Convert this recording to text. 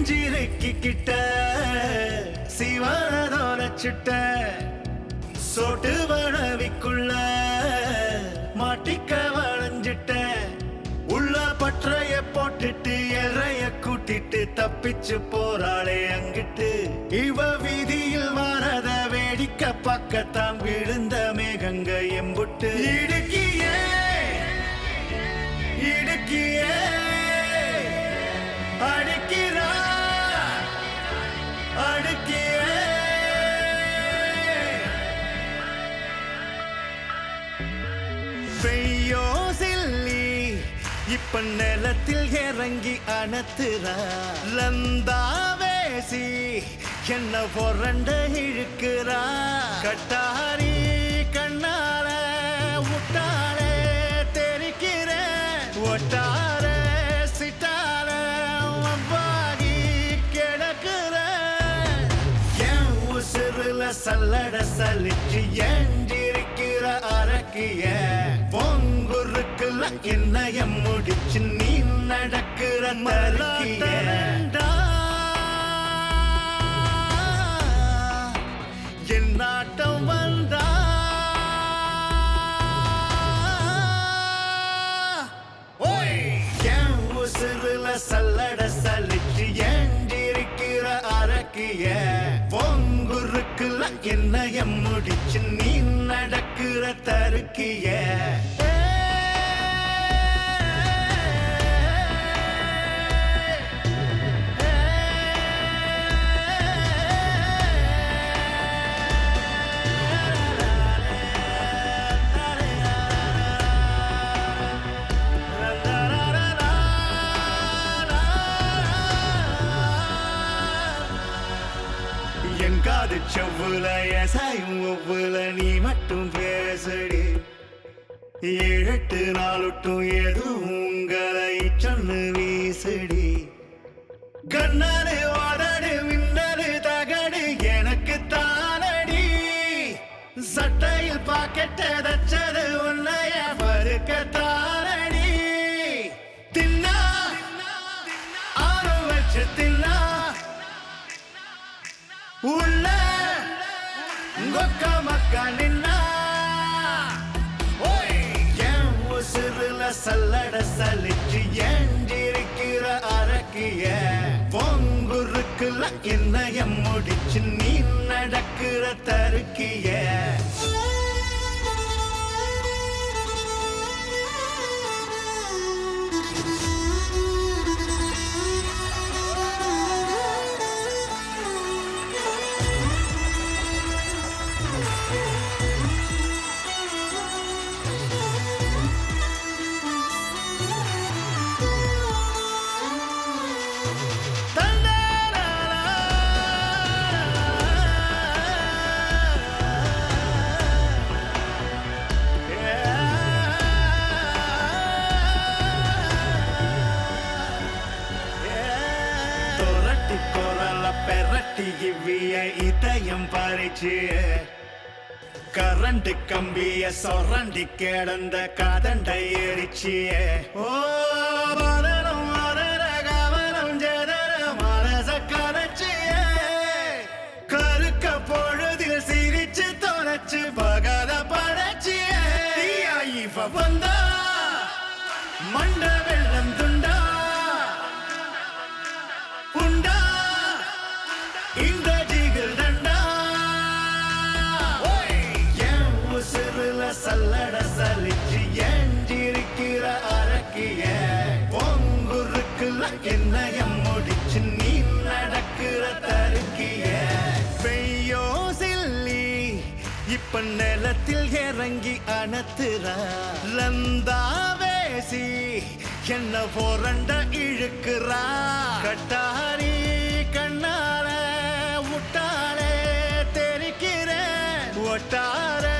எஞ்சிருக்கிட்ட சிவானதோரச்சிட்ட சொட்டு வளவிக்குள்ள மாட்டிக்க வளைஞ்சிட்ட உள்ள பற்றைய போட்டுட்டு எறைய கூட்டிட்டு தப்பிச்சு போறாளே அங்கிட்டு இவ வீதியில் வாரத வேடிக்கை பக்கத்தான் விழுந்த மேகங்க எம்புட்டு இடுக்கியே இடுக்கியே அடிக்கிறா அடுக்கியே பெய்யோ சில்லி இப்ப நிலத்தில் இறங்கி அணத்துறா லந்தாவேசி என்ன பொறண்ட இழுக்கிறா கட்டாரி கண்ணால முட்டாள தெரிக்கிற ஒட்டார சிட்டால வவ்வாகி கிடக்குற என் உசுருல சல்லட சலிச்சு ஏஞ்சிருக்கிற அரக்கிய பொங்குருக்குல என்னைய முடிச்சு நீ நடக்கிற மறுக்கிய என் நாட்டம் வந்தா ஓய் என் உசுருல சல்லட சலிச்சு ஏஞ்சிருக்கிற அரக்கிய பொங்குருக்குல என்னைய முடிச்சு நீ நடக்கிற தருக்கிய என் காது செவ்வுல எசாயும் ஒவ்வொல நீ மட்டும் பேசடி ஏழெட்டு நாளொட்டும் எதுவும் உங்களை சொன்னு வீசடி கண்ணாடு வாடாடு மின்னடு தகடு எனக்கு தானடி சட்டையில் பாக்கெட்ட தச்சது உன்னைய பருக்க தானடி தின்னா ஆறு வச்சு தின்னா உள்ள கொக்க மக்கா நின்னா ஓய் என் உசுருல சல்லட சலிச்சு ஏஞ்சிருக்கிற அரக்கிய பொங்குருக்குல என்னைய முடிச்சு நீ நடக்கிற தருக்கிய தொரட்டி கொரல பெரட்டி இவ்விய இதயம் பறிச்சு கரண்ட் கம்பிய சொரண்டி கிடந்த கதண்டை எரிச்சிய ஓ வரணும் வரர கவனம் ஜெதர மனச கரைச்சிய கருக்க பொழுதில் சிரிச்சு தொலைச்சு பகல படைச்சிய இவ வந்தா மண்ட வெள்ளம் துண்டா உண்டா இந்த ஜிகில் தண்டா என் உசுருல சல்லட சலிச்சு ஏஞ்சிருக்கிற அரக்கிய பொங்குருக்குல என்னைய முடிச்சு நீ நடக்கிற தருக்கிய பெய்யோ சில்லி இப்ப நிலத்தில் இறங்கி அணத்துறா லந்தாவேசி என்ன போரண்ட இழுக்கிறா கட்டாரி கண்ணால முட்டாளே தெரிக்கிற ஒட்டார